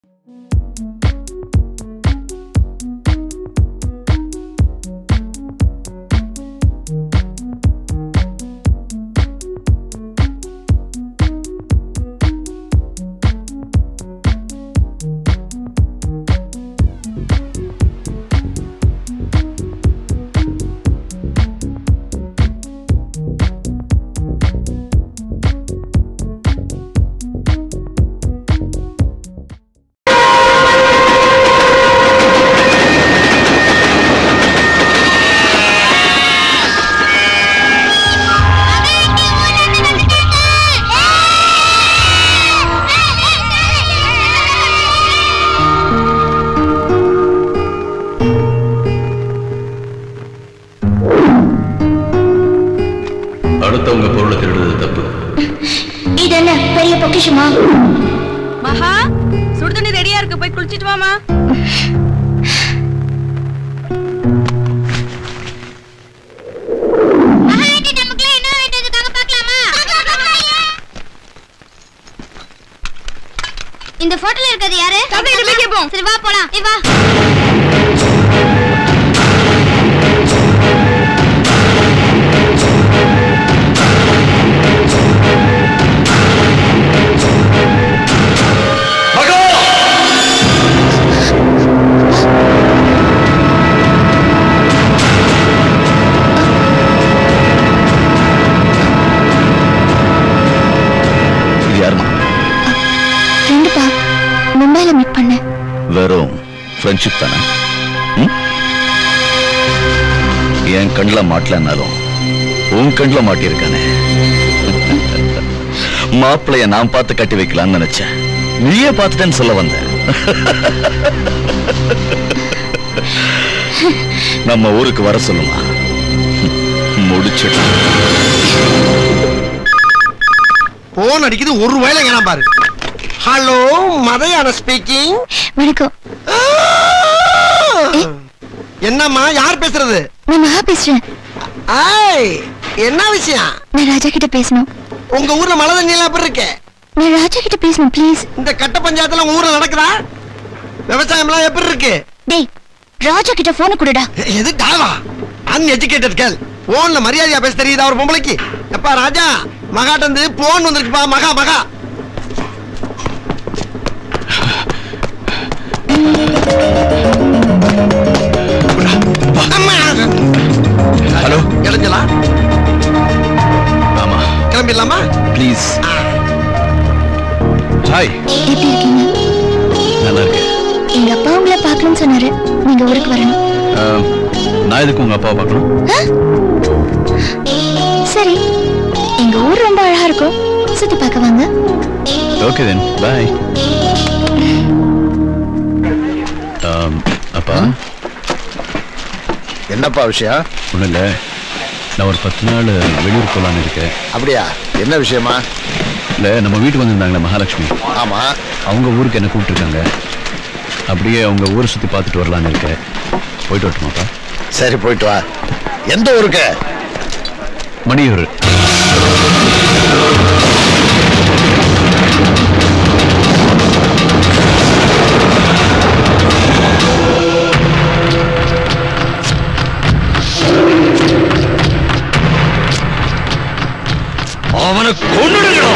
அடுத்தவங்க பொருளை திருடுறது தப்பு இது என்ன பெரிய பொக்கிஷமா மகா சுடுதண்ணி ரெடியா இருக்கு போய் குளிச்சிட்டு வாமா இந்த போட்டோல இருக்கிறது யாரு தாத்தா, இது போய் கேப்போம். சரி வா போலாம் ஏய், வா இது யாருமா ஃப்ரெண்டுப்பா மும்பைல மீட் பண்ணேன் வெறும் ஃப்ரெண்ட்ஷிப் தானே ம்? என் கண்ணில் மாட்டலன்னாலும் உன் கண்ணில் மாட்டியிருக்கானே மாப்பிளைய நான் பார்த்து கட்டி வைக்கலாம்னு நினைச்சேன் நீயே பார்த்துட்டேன்னு சொல்ல வந்தேன் நம்ம ஊருக்கு வர சொல்லுமா முடிச்சிட்டு போன் அடிக்குது ஒரு வேலை எங்கனா பாரு ஹலோ மதையான ஸ்பீக்கிங் வணக்கம் என்னம்மா யார் பேசுறது நான் மகா பேசுறேன் ஐய் என்ன விஷயம் நான் ராஜா கிட்ட பேசணும் உங்க ஊர்ல மழை தண்ணி எல்லாம் எப்படி இருக்கு நான் ராஜா கிட்ட பேசணும் ப்ளீஸ் இந்த கட்ட பஞ்சாயத்துல உங்க ஊர்ல நடக்குதா விவசாயம் எல்லாம் எப்படி இருக்கு டேய் ராஜா கிட்ட போனை கொடுடா எ- எது டாவா அன்எஜுகேட்டட் கேள் போன்ல மரியாதையா பேச தெரியுதா ஒரு பொம்பளைக்கு எப்பா ராஜா மகாட்ட இருந்து போன் வந்திருக்குப்பா மகா மகா அம்மா. ஹலோ இடைஞ்சலா ஆமா கிளம்பிடலாமா ப்ளீஸ் ஹாய் எப்படி இருக்கீங்க நல்லா இருக்கேன் எங்க அப்பா உங்களை பார்க்கணும்னு சொன்னாரு நீங்க ஊருக்கு வரணும் அஹ், நான் எதுக்கு உங்க அப்பாவை பார்க்கணும் சரி எங்க ஊர் ரொம்ப அழகா இருக்கும் சுத்தி பார்க்க வாங்க ஓகே தென் பாய் அப்பா என்னப்பா விஷயம் ஒன்றும் இல்லை நான் ஒரு பத்து நாள் வெளியூர் போகலான்னு இருக்கேன் அப்படியா என்ன விஷயமா இல்லை நம்ம வீட்டுக்கு வந்திருந்தாங்களே மகாலட்சுமி ஆமா அவங்க ஊருக்கு என்ன கூப்பிட்டுருக்காங்க அப்படியே அவங்க ஊரை சுற்றி பார்த்துட்டு வரலான்னு இருக்கேன் போயிட்டு வரட்டுமாப்பா சரி போயிட்டு வா எந்த ஊருக்கு மணியூர் அவனை கொண்டுடுங்களா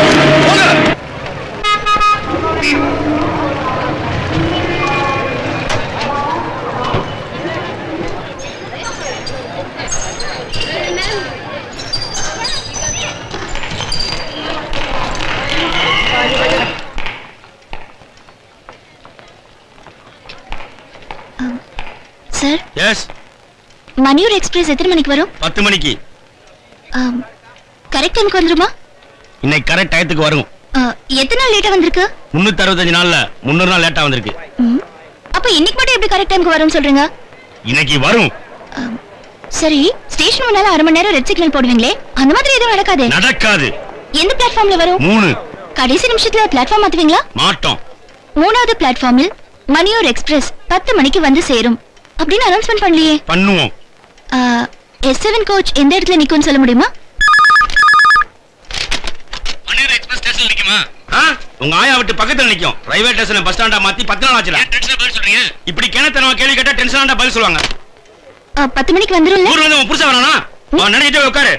சார் எஸ் மணியூர் எக்ஸ்பிரஸ் எத்தனை மணிக்கு வரும் பத்து மணிக்கு கரெக்ட் டைமுக்கு வந்துருமா இன்னைக்கு கரெக்ட் டயத்துக்கு வரும் ஆ, எத்தனை நாள் லேட்டா வந்திருக்கு முன்னூத்தி அறுபத்தஞ்சு நாள்ல முன்னூறு நாள் லேட்டா வந்திருக்கு ம். அப்ப இன்னைக்கு மட்டும் எப்படி கரெக்ட் டைமுக்கு வரும்னு சொல்றீங்க இன்னைக்கு வரும் சரி ஸ்டேஷன் முன்னால அரை மணி நேரம் ரெட் சிக்னல் போடுவீங்களே அந்த மாதிரி எதுவும் நடக்காது நடக்காது எந்த பிளாட்ஃபார்ம்ல வரும் மூணு கடைசி நிமிஷத்துல பிளாட்ஃபார்ம் மாத்துவீங்களா மாட்டோம் மூணாவது பிளாட்ஃபார்மில் மணியூர் எக்ஸ்பிரஸ் பத்து மணிக்கு வந்து சேரும் அப்படின்னு அனௌன்ஸ்மெண்ட் பண்ணலையே பண்ணுவோம் எஸ் செவன் கோச் எந்த இடத்துல நிக்கும்னு சொல்ல முடியுமா மணியூர் எக்ஸ்பிரஸ் ஸ்டேஷன் நிக்குமா உங்க ஆயா விட்டு பக்கத்துல நிக்கும் ரயில்வே ஸ்டேஷன் பஸ் ஸ்டாண்டா மாத்தி பத்து நாள் ஆச்சுல பதில் சொல்றீங்க இப்படி கிணத்தனமா கேள்வி கேட்டா டென்ஷன் பதில் சொல்லுவாங்க ஆ, பத்து மணிக்கு வந்துரும்ல ஊர்ல இருந்து உன் புருஷன் வரானா அவன் நினைச்சிட்டே உட்காரு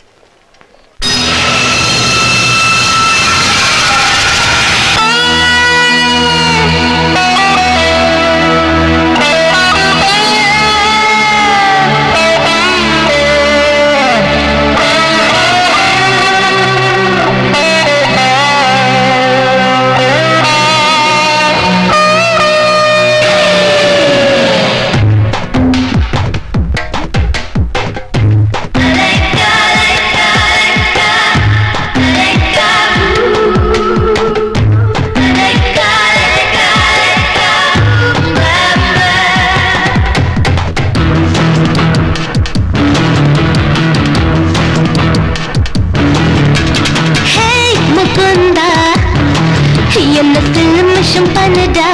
Hey முகுந்தா என்ன சிலுமிஷம் பண்ணுடா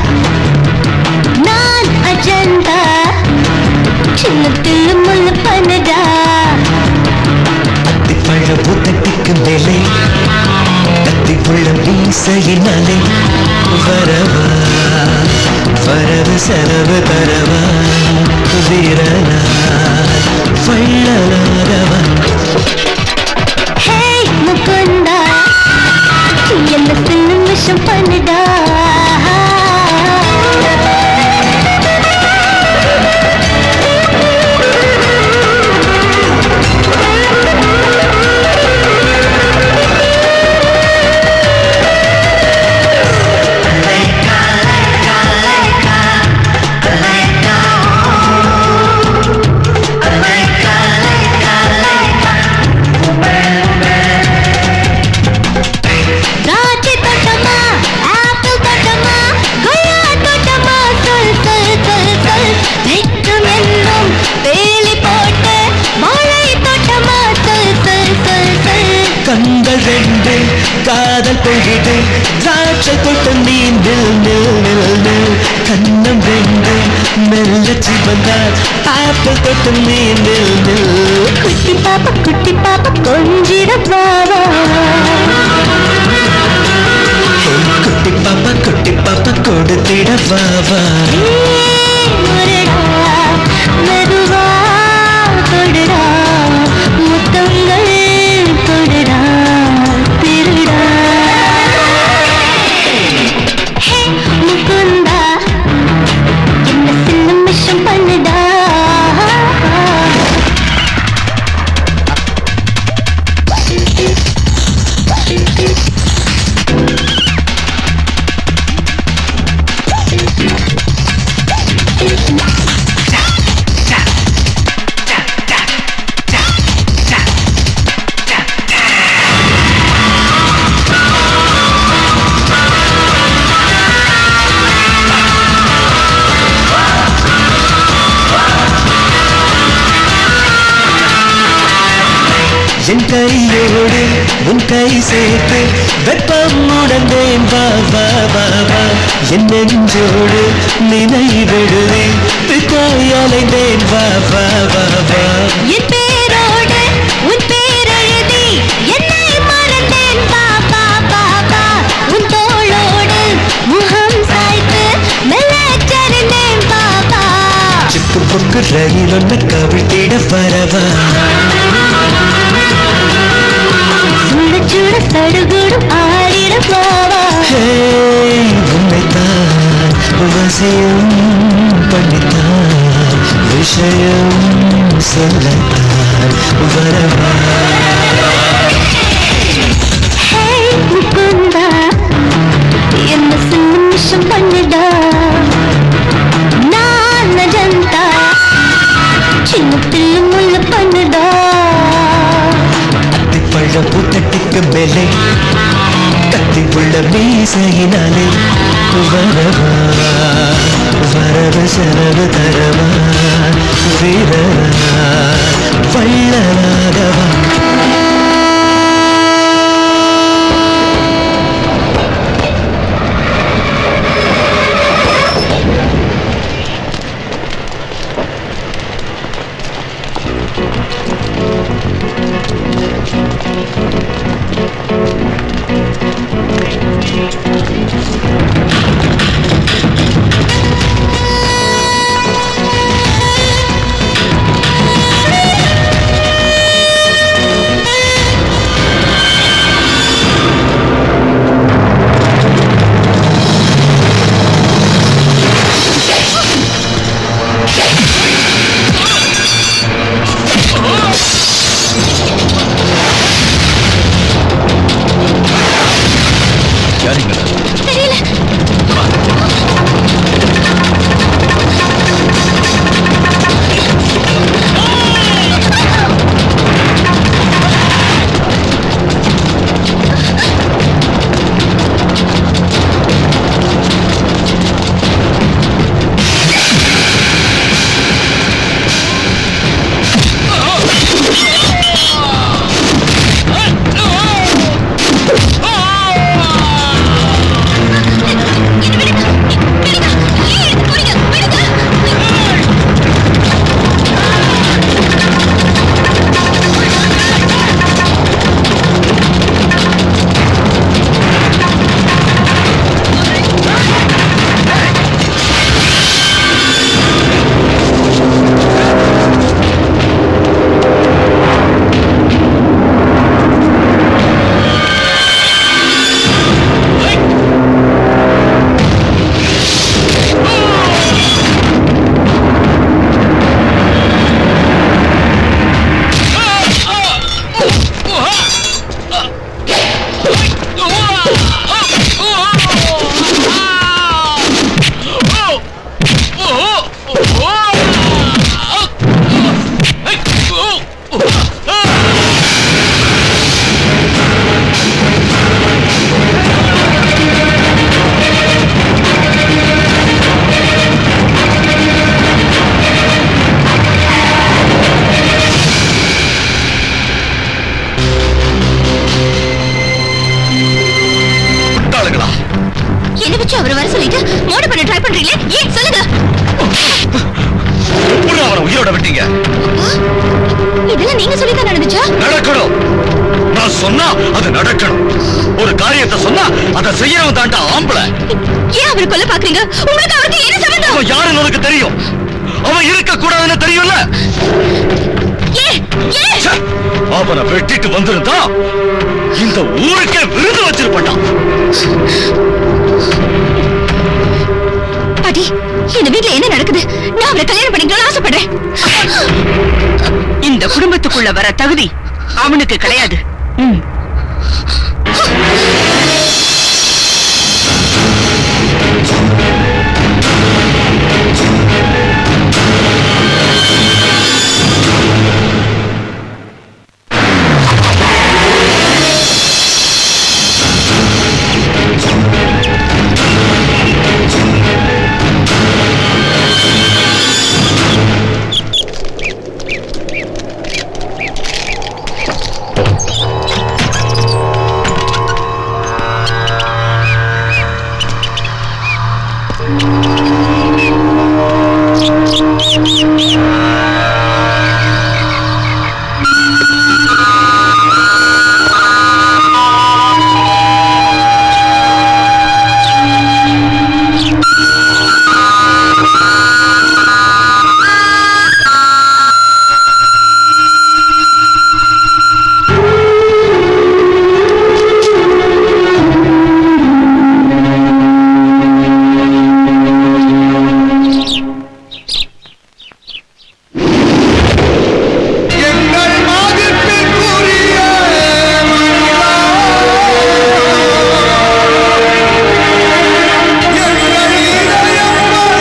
நான் அஜந்தா சின்ன தில்லு முள்ளு பண்ணுடா அத்திப்பழ பூத்தட்டிக்கு மேலே கத்தி உள்ள மீசையினாலே வரவா வரவு செலவு தரவா வீரனா வள்ளலாகவா Hey முகுந்தா என்ன சிலுமிஷம் பண்ணுடா திராட்சை தோட்டமா ஆப்பிள் தோட்டமா கொய்யா தோட்டமா சொல் சொல் சொல் சொல் வெட்டும் என்னும் வேலி போட்டு வாழை தோட்டமா சொல் சொல் சொல் சொல் கண்கள் ரெண்டு காதல் பொழிது திராட்சை தொட்ட நீ நில் நில் நில் நில் கண்ணம் ரெண்டு மெல்ல சிவந்தால் ஆப்பிள் தொட்ட நீ நில் நில் குட்டி பாப்பா குட்டி பாப்பா கொஞ்சிட பாவா குட்டி பாப்பா குட்டி பாப்பா கொடுத்திட வா வா முரடா மெதுவா தொடுடா முத்தங்கள் தொடுடா திருடா ஹே முகுந்தா என்ன சின்ன பண்ணுடா என் கையோடு உன் கை சேர்த்து வெப்பம் உடந்தேன் வா வா வா வா என் நெஞ்சோடு நினைவிடுதே பித்தாய் அலைந்தேன் வா வா வா வா என் பேரோடு உன் பேரெழுதி என்னை மறந்தேன் பா பா பா பா உன் தோளோடு முகம் சாய்த்து மெல்ல சரிந்தேன் பா பா சிக்கு பொக்கு ரயில் ஒன்று கவிழ்த்திட வரவா சுட சுட சடுகுடும் ஆடிட போவா ஹே உன்னைத்தான் வசியம் பண்ணித்தான் விஷயம் சொல்லத்தான் வரவா ஹே முகுந்தா என்ன சின்ன நிமிஷம் பண்ணுடா நான் அஜந்தா சின்னத்தில் முள்ள பண்ணுடா அத்திப்பழ பூத்தட்டிக்கு மேலே கத்தி உள்ள மீசையினாலே வரவா வரவு செலவு தரவா வீரனா வள்ளலாகவா அவரை வர சொல்லிட்டு மோடி பண்ண ட்ரை பண்றீங்களே ஏன் சொல்லுங்க எப்படி அவனை உயிரோட விட்டீங்க இதெல்லாம் நீங்க சொல்லி தான் நடந்துச்சா நடக்கணும் நான் சொன்னா அது நடக்கணும் ஒரு காரியத்தை சொன்னா அதை செய்யறவன் தாண்டா ஆம்பளை ஏன் அவரை கொல்ல பாக்குறீங்க உங்களுக்கு அவருக்கு என்ன சம்பந்தம் அவன் யாருன்னு உனக்கு தெரியும் அவன் இருக்க கூடாதுன்னு தெரியும்ல ஏன் ஏன் ச்சே, அவனை வெட்டிட்டு வந்திருந்தா இந்த ஊருக்கே விருது வச்சிருப்பான் பாட்டி இந்த வீட்ல என்ன நடக்குது நான் அவரை கல்யாணம் பண்ணிக்கணும்னு ஆசைப்படுறேன் இந்த குடும்பத்துக்குள்ள வர தகுதி அவனுக்கு கிடையாது ம். எங்கள் மதிப்பிற்குரிய மனிதா, எங்கள் இதயம்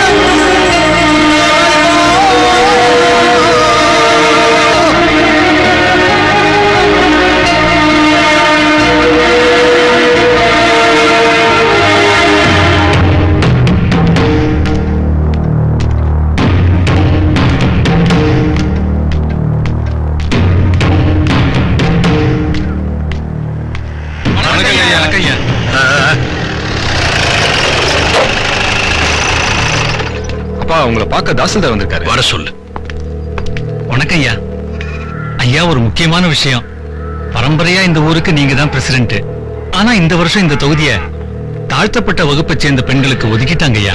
அப்பா உங்களை பார்க்க தாசில்தார் வந்திருக்காரு வர சொல்லு வணக்கம் ஐயா ஐயா ஒரு முக்கியமான விஷயம் பரம்பரையா இந்த ஊருக்கு நீங்க தான் பிரசிடென்ட் ஆனா இந்த வருஷம் இந்த தொகுதியை தாழ்த்தப்பட்ட வகுப்பை சேர்ந்த பெண்களுக்கு ஒதுக்கிட்டாங்க ஐயா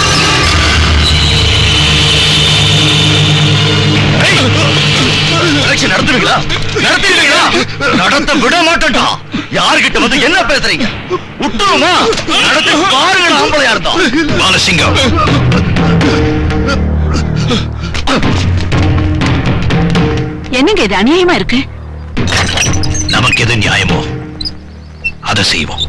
எலெக்ஷன் நடத்துவீங்களா நடத்துவீங்களா நடத்த விட மாட்டேன்டா யாருகிட்ட வந்து என்ன பேசுறீங்க விட்டுருமா நடத்தி பாருங்க ஆம்பளையா இருந்தா பாலசிங்கம் என்னங்க இது அநியாயமா இருக்கு நமக்கு எது நியாயமோ அதை செய்வோம்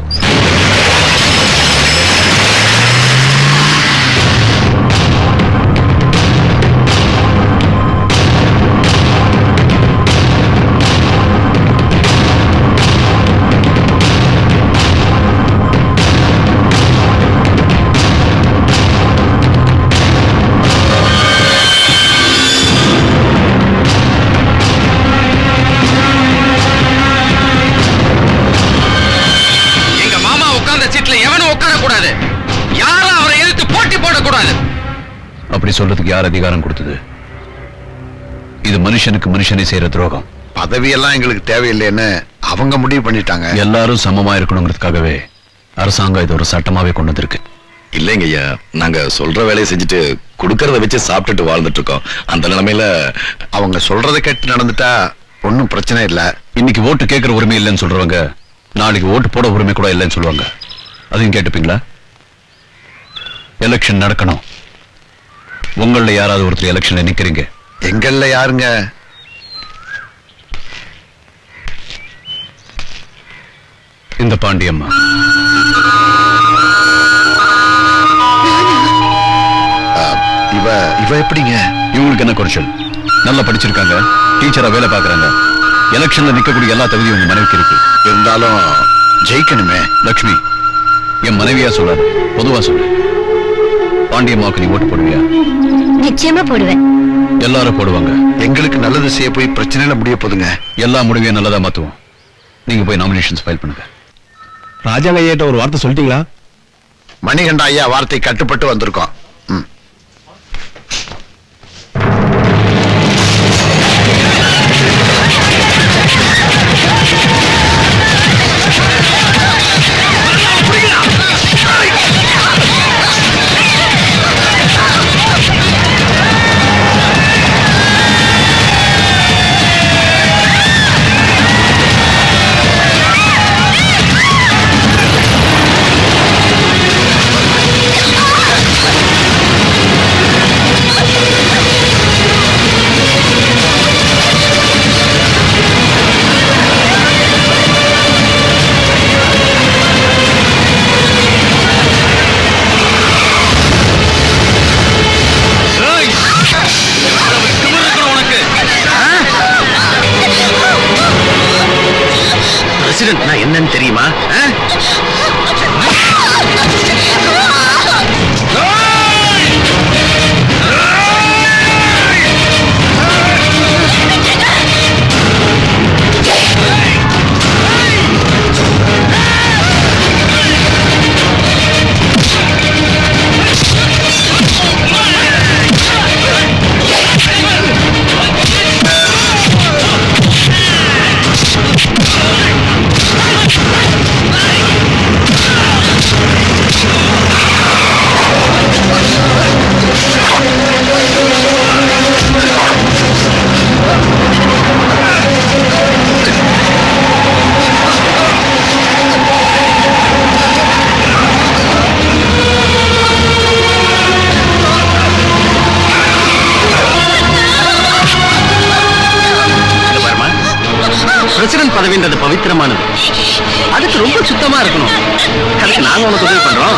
எங்க மாமா உட்கார்ந்த சீட்ல எவனும் உட்கார கூடாது யாரும் அவரை எதிர்த்து போட்டி போடக்கூடாது அப்படி சொல்றதுக்கு யார் அதிகாரம் கொடுத்தது இது மனுஷனுக்கு மனுஷனை செய்யற துரோகம் பதவியெல்லாம் எங்களுக்கு தேவையில்லைன்னு அவங்க முடிவு பண்ணிட்டாங்க எல்லாரும் சமமா இருக்கணுங்கிறதுக்காகவே அரசாங்கம் இது ஒரு சட்டமாவே கொண்டு வந்திருக்கு இல்லைங்க ஐயா நாங்க சொல்ற வேலையை செஞ்சுட்டு குடுக்கறத வச்சு சாப்பிட்டுட்டு வாழ்ந்துட்டு இருக்கோம் அந்த நிலைமையில அவங்க சொல்றதை கேட்டு நடந்துட்டா ஒன்றும் பிரச்சனை இல்லை இன்னைக்கு ஓட்டு கேட்கிற உரிமை இல்லைன்னு சொல்றவங்க நாளைக்கு ஓட்டு போட உரிமை கூட இல்லைன்னு சொல்லுவாங்க அதையும் கேட்டுப்பீங்களா எலெக்ஷன் நடக்கணும் உங்கள யாராவது ஒருத்தர் எலெக்ஷன்ல நிக்கிறீங்க எங்கள்ல யாருங்க இந்த பாண்டியம்மா இவ இவ எப்படிங்க இவங்களுக்கு என்ன குறைச்சல் நல்லா படிச்சிருக்காங்க டீச்சரா வேலை பார்க்கறாங்க எலெக்ஷன்ல நிக்கக்கூடிய எல்லா தகுதியும் உங்க மனைவிக்கு இருக்கு இருந்தாலும் ஜெயிக்கணுமே லக்ஷ்மி என் மனைவியா சொல்லாது பொதுவா சொல்லு பாண்டியம்மாவுக்கு நீ ஓட்டு போடுவியா நிச்சயமா போடுவேன் எல்லாரும் போடுவாங்க எங்களுக்கு நல்லது செய்ய போய் பிரச்சனையில முடிய போதுங்க எல்லா முடிவையும் நல்லதா மாத்துவோம் நீங்க போய் நாமினேஷன்ஸ் ஃபைல் பண்ணுங்க ராஜாங்க ஐயாட்ட ஒரு வார்த்தை சொல்லிட்டீங்களா மணிகண்ட ஐயா வார்த்தை கட்டுப்பட்டு வந்திருக்கோம் ம். பிரசிடென்ட்னா என்னன்னு தெரியுமா ஆ? இங்க பாரும்மா. பிரசிடென்ட் பதவின்றது பவித்திரமானது அதுக்கு ரொம்ப சுத்தமா இருக்கணும் அதுக்கு நாங்க உனக்கு உதவி பண்றோம்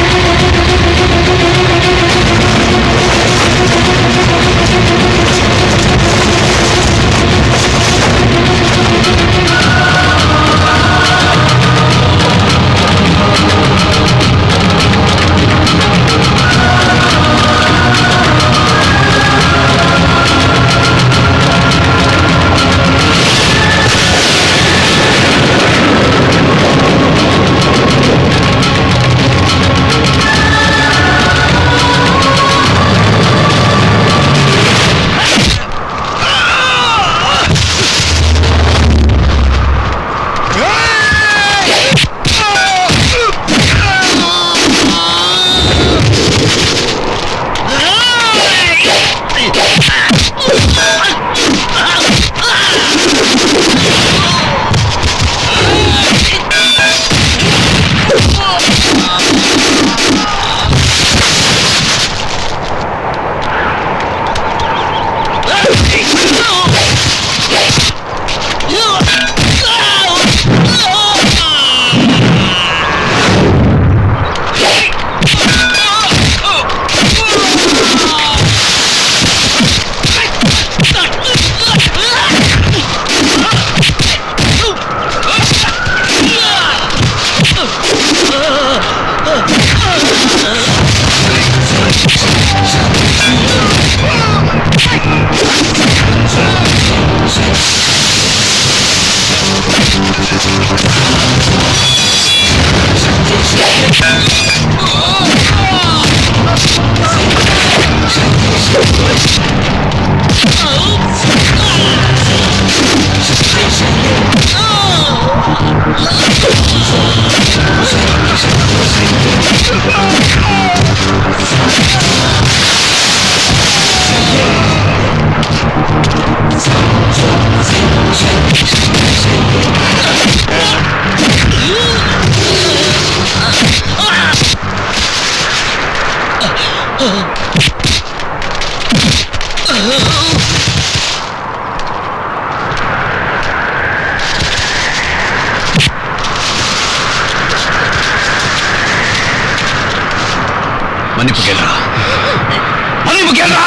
மன்னிப்பு கேள்றா மன்னிப்பு கேள்றா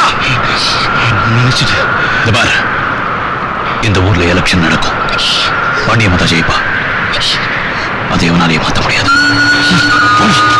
நினைச்சிட்டு இந்த பாரு இந்த ஊர்ல எலெக்ஷன் நடக்கும் பாண்டிய மாதா ஜெயிப்பா அதை எவனாலையும் மாத்த முடியாது